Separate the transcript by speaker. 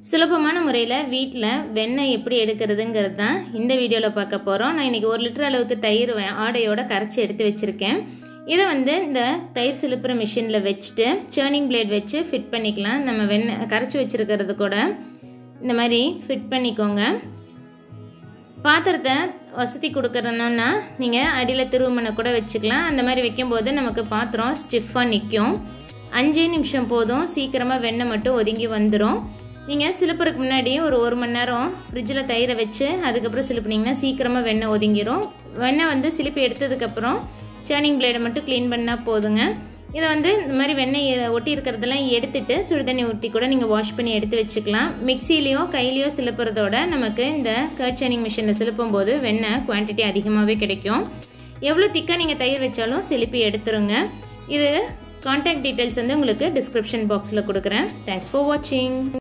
Speaker 1: சுலபமான முறையில் வீட்டில் வெண்ணெய் எப்படி எடுக்கிறதுங்கிறது தான் இந்த வீடியோவில் பார்க்க போகிறோம் நான் இன்றைக்கி ஒரு லிட்டர் அளவுக்கு தயிர் வே- ஆடையோட கரைச்சி எடுத்து வச்சுருக்கேன் இதை வந்து இந்த தயிர் சிலுப்புற மிஷினில் வச்சுட்டு சேர்னிங் பிளேட் வச்சு ஃபிட் பண்ணிக்கலாம் நம்ம வெண்ணெய் கரைச்சி வச்சுருக்கிறது கூட இந்த மாதிரி ஃபிட் பண்ணிக்கோங்க பாத்திரத்தை வசதி கொடுக்கறணுன்னா நீங்கள் அடியில் திருவுமனை கூட வச்சுக்கலாம் அந்த மாதிரி வைக்கும்போது நமக்கு பாத்திரம் ஸ்டிஃபாக நிற்கும் அஞ்சே நிமிஷம் போதும் சீக்கிரமாக வெண்ணெய் மட்டும் ஒதுங்கி வந்துடும் நீங்கள் சிலுப்புறதுக்கு முன்னாடி ஒரு ஒரு மணி நேரம் ஃப்ரிட்ஜில் தயிரை வச்சு அதுக்கப்புறம் சிலுப்புனீங்கன்னா சீக்கிரமாக வெண்ணெய் ஒதுங்கிரும் வெண்ணெய் வந்து சிலுப்பி எடுத்ததுக்கப்புறம் சேர்னிங் பிளேடை மட்டும் க்ளீன் பண்ணால் போதுங்க இதை வந்து இந்த மாதிரி வெண்ணெய் ஒட்டி இருக்கிறதெல்லாம் எடுத்துட்டு சுடுதண்ணி ஊற்றி கூட நீங்கள் வாஷ் பண்ணி எடுத்து வச்சுக்கலாம் மிக்சிலேயோ கையிலையோ சிலுப்புறதோட நமக்கு இந்த கர்ட் சைனிங் மிஷினில் சிலுப்பும் போது வெண்ணெய் குவான்டிட்டி அதிகமாகவே கிடைக்கும் எவ்வளோ திக்காக நீங்கள் தயிர் வச்சாலும் சிலுப்பி எடுத்துருங்க இது காண்டாக்ட் டீட்டெயில்ஸ் வந்து உங்களுக்கு டிஸ்கிரிப்ஷன் பாக்ஸில் கொடுக்குறேன் தேங்க்ஸ் ஃபார் வாட்சிங்